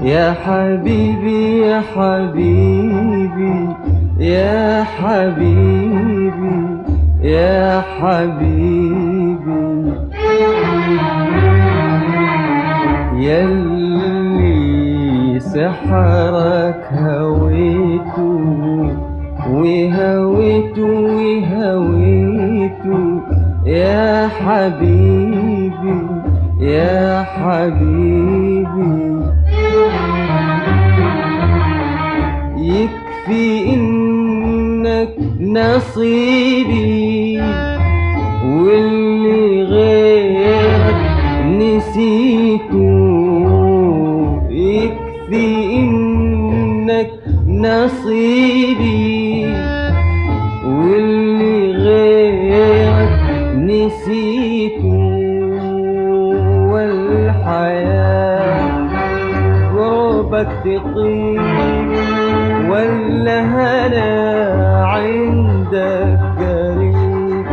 يا حبيبي يا حبيبي يا حبيبي يا حبيبي يلي سحرك هويته وهويته وهويته يا حبيبي يا حبيبي يكفي انك نصيبي واللي غيرك نسيته يكفي انك نصيبي واللي غيرك نسيته والحياة قربك تطيب ولا هنا عندك قريب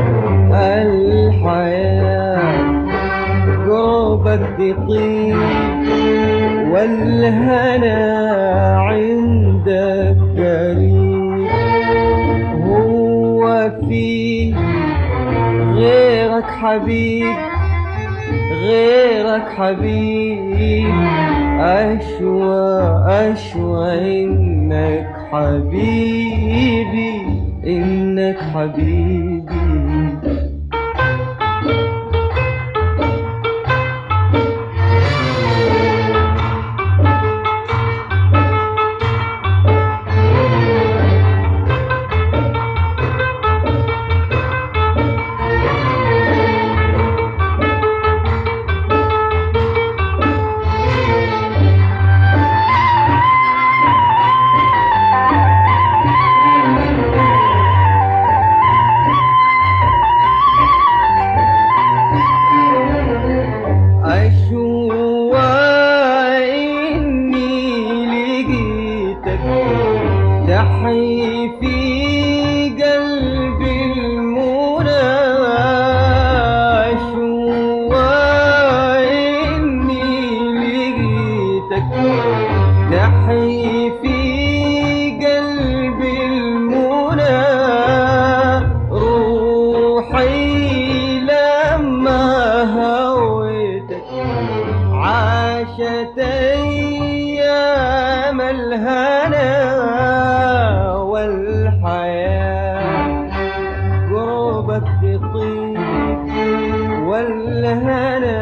الحياة قربك تطيب والهنا عندك قريب هو في غيرك حبيب غيرك حبيب أشوى أشوى إنك حبيبي إنك حبيبي أشوى إني لقيتك تحي في قلبي المنى أشوى إني لقيتك تحي في قلبي المنى روحي لما هويتك عاشت أيام الهنا والحياة قربك تطيب والهنا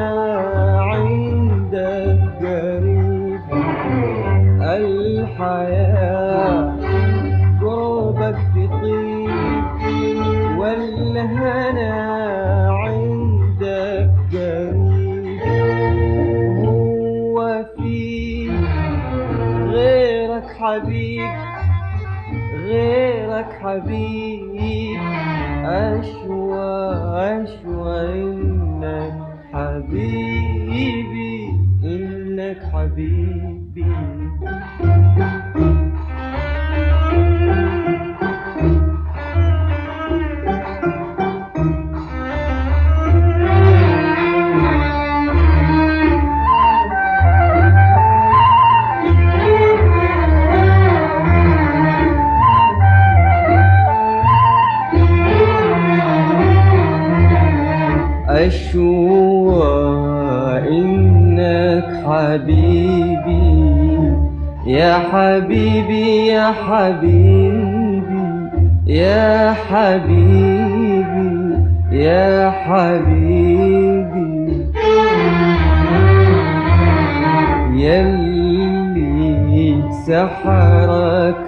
عندك قريب الحياة قربك تطيب والهنا عندك قريب هو في غيرك حبيب غيرك حبيب أشوى أشوى إنك حبيبي إنك حبيبي أشوى إنك حبيبي يا حبيبي يا حبيبي يا حبيبي يا حبيبي يلي سحرك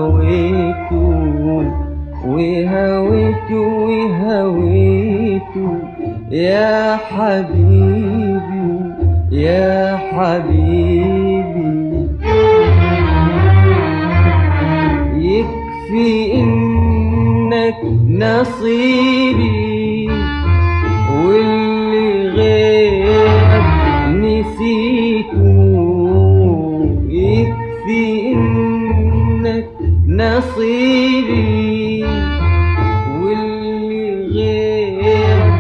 هويته وهويته وهويته يا حبيبي يا حبيبي يكفي انك نصيبي واللي غيرك نسيته يكفي انك نصيبي واللي غيرك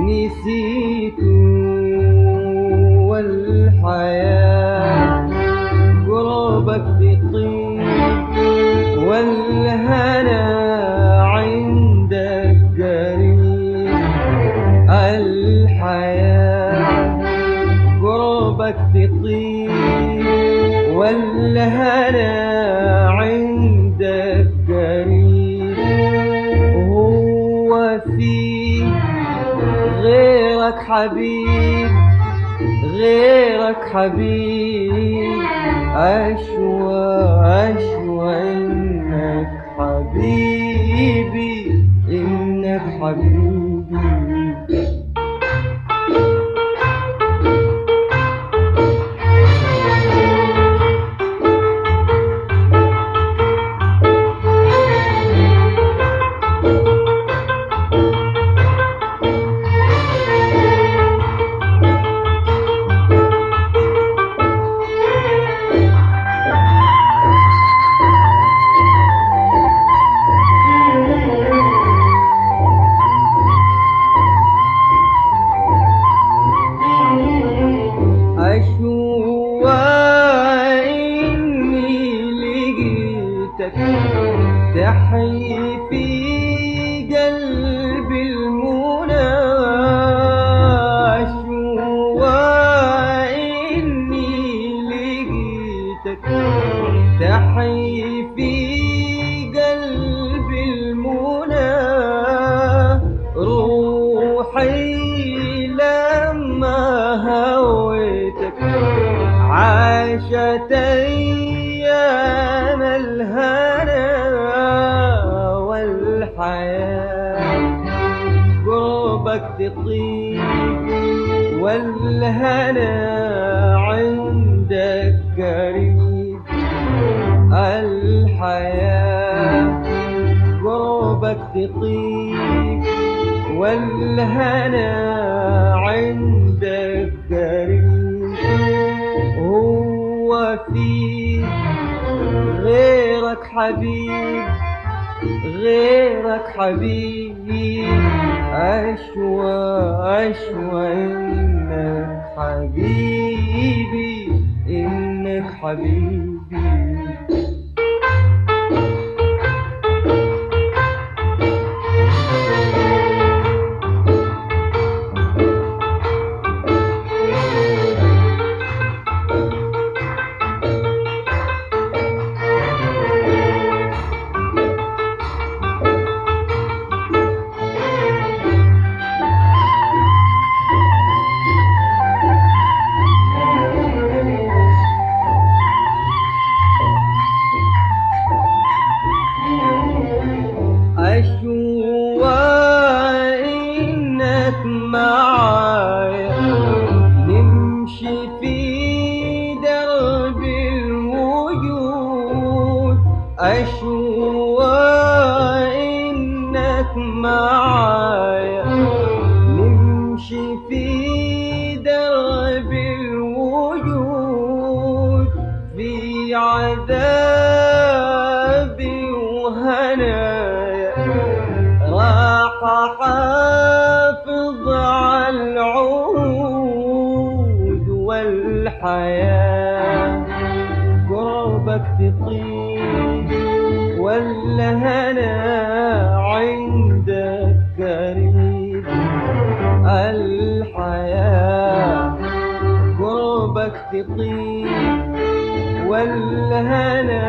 نسيته والحياة والهنا عندك قريب هو في غيرك حبيب غيرك حبيب أشوى أشوى إنك حبيبي إنك حبيبي أشوى إني لقيتك تحيي في قلبي المنى أشوى إني لقيتك تحيي في قلبي المنى روحي لما هويتك عاشت أيام الهنا والحياة قربك تطيب والهنا عندك قريب الحياة قربك تطيب والهنا عندك قريب هو في غيرك حبيب غيرك حبيبي أشوى أشوى إنك حبيبي إنك حبيبي أشوى إنك معايا نمشي في درب الوجود أشوى إنك معايا نمشي في درب الوجود في عذابي وهنايا راح حافظ على العود والحياة قربك تطيب والهنا عندك قريب الحياة قربك تطيب والهنا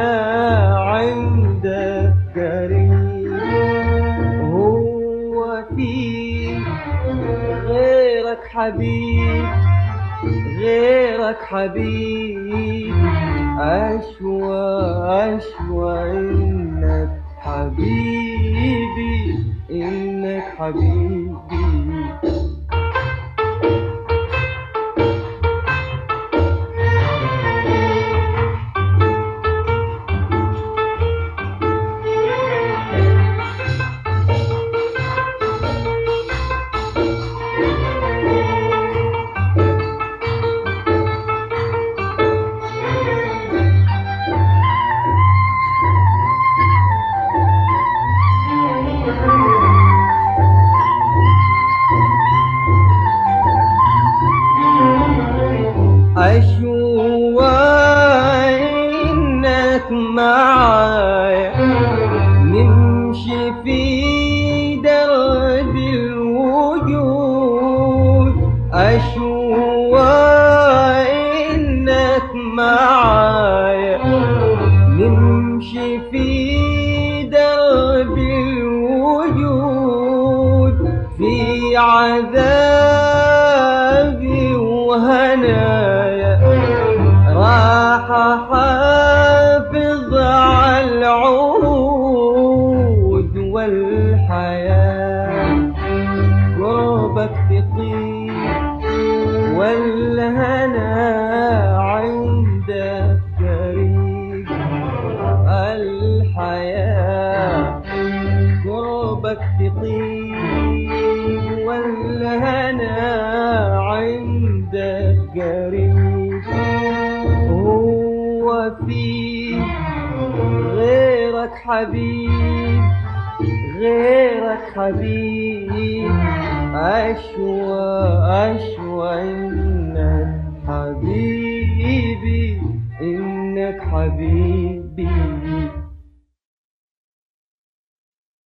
عندك قريب هو في غيرك حبيب غيرك حبيب أشوى أشوى إنك حبيبي إنك حبيبي معايا نمشي في درب الوجود في عذابي وهنايا راح احافظ على العهود والحياة قربك تطيب والهنا عندك قريب الحياة قربك تطيب والهنا عندك قريب هو في غيرك حبيب غيرك حبيب أشوى أشوى إنك حبيبي إنك حبيبي